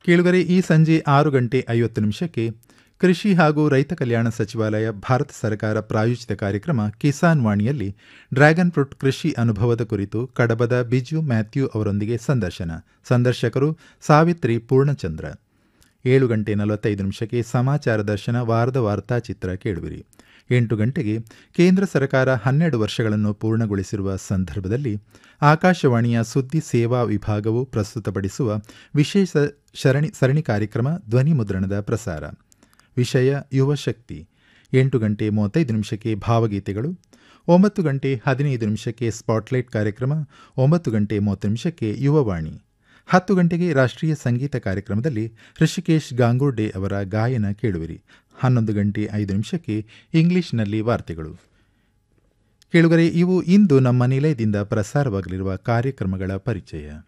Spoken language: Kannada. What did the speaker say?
ಕೇಳುಗರೆ ಈ ಸಂಜೆ ಆರು ಗಂಟೆ ಐವತ್ತು ನಿಮಿಷಕ್ಕೆ ಕೃಷಿ ಹಾಗೂ ರೈತ ಕಲ್ಯಾಣ ಸಚಿವಾಲಯ ಭಾರತ ಸರ್ಕಾರ ಪ್ರಾಯೋಜಿತ ಕಾರ್ಯಕ್ರಮ ಕಿಸಾನ್ ವಾಣಿಯಲ್ಲಿ ಡ್ರ್ಯಾಗನ್ ಫ್ರೂಟ್ ಕೃಷಿ ಅನುಭವದ ಕುರಿತು ಕಡಬದ ಬಿಜು ಮ್ಯಾಥ್ಯೂ ಅವರೊಂದಿಗೆ ಸಂದರ್ಶನ ಸಂದರ್ಶಕರು ಸಾವಿತ್ರಿ ಪೂರ್ಣಚಂದ್ರ ಏಳು ಗಂಟೆ ನಲವತ್ತೈದು ನಿಮಿಷಕ್ಕೆ ಸಮಾಚಾರ ದರ್ಶನ ವಾರದ ವಾರ್ತಾಚಿತ್ರ ಕೇಳುವಿರಿ ಎಂಟು ಗಂಟೆಗೆ ಕೇಂದ್ರ ಸರ್ಕಾರ ಹನ್ನೆರಡು ವರ್ಷಗಳನ್ನು ಪೂರ್ಣಗೊಳಿಸಿರುವ ಸಂದರ್ಭದಲ್ಲಿ ಆಕಾಶವಾಣಿಯ ಸುದ್ದಿ ಸೇವಾ ವಿಭಾಗವು ಪ್ರಸ್ತುತಪಡಿಸುವ ವಿಶೇಷ ಸರಣಿ ಸರಣಿ ಕಾರ್ಯಕ್ರಮ ಧ್ವನಿ ಮುದ್ರಣದ ಪ್ರಸಾರ ವಿಷಯ ಯುವ ಶಕ್ತಿ ಎಂಟು ಗಂಟೆ ಮೂವತ್ತೈದು ನಿಮಿಷಕ್ಕೆ ಭಾವಗೀತೆಗಳು ಒಂಬತ್ತು ಗಂಟೆ ಹದಿನೈದು ನಿಮಿಷಕ್ಕೆ ಸ್ಪಾಟ್ಲೈಟ್ ಕಾರ್ಯಕ್ರಮ ಒಂಬತ್ತು ಗಂಟೆ ಮೂವತ್ತು ನಿಮಿಷಕ್ಕೆ ಯುವವಾಣಿ ಹತ್ತು ಗಂಟೆಗೆ ರಾಷ್ಟ್ರೀಯ ಸಂಗೀತ ಕಾರ್ಯಕ್ರಮದಲ್ಲಿ ಋಷಿಕೇಶ್ ಗಾಂಗೂರ್ಡೆ ಅವರ ಗಾಯನ ಕೇಳುವಿರಿ ಹನ್ನೊಂದು ಗಂಟೆ ಐದು ನಿಮಿಷಕ್ಕೆ ಇಂಗ್ಲಿಷ್ನಲ್ಲಿ ವಾರ್ತೆಗಳು ಕೇಳುಗರೆ ಇವು ಇಂದು ನಮ್ಮ ನಿಲಯದಿಂದ ಪ್ರಸಾರವಾಗಲಿರುವ ಕಾರ್ಯಕ್ರಮಗಳ ಪರಿಚಯ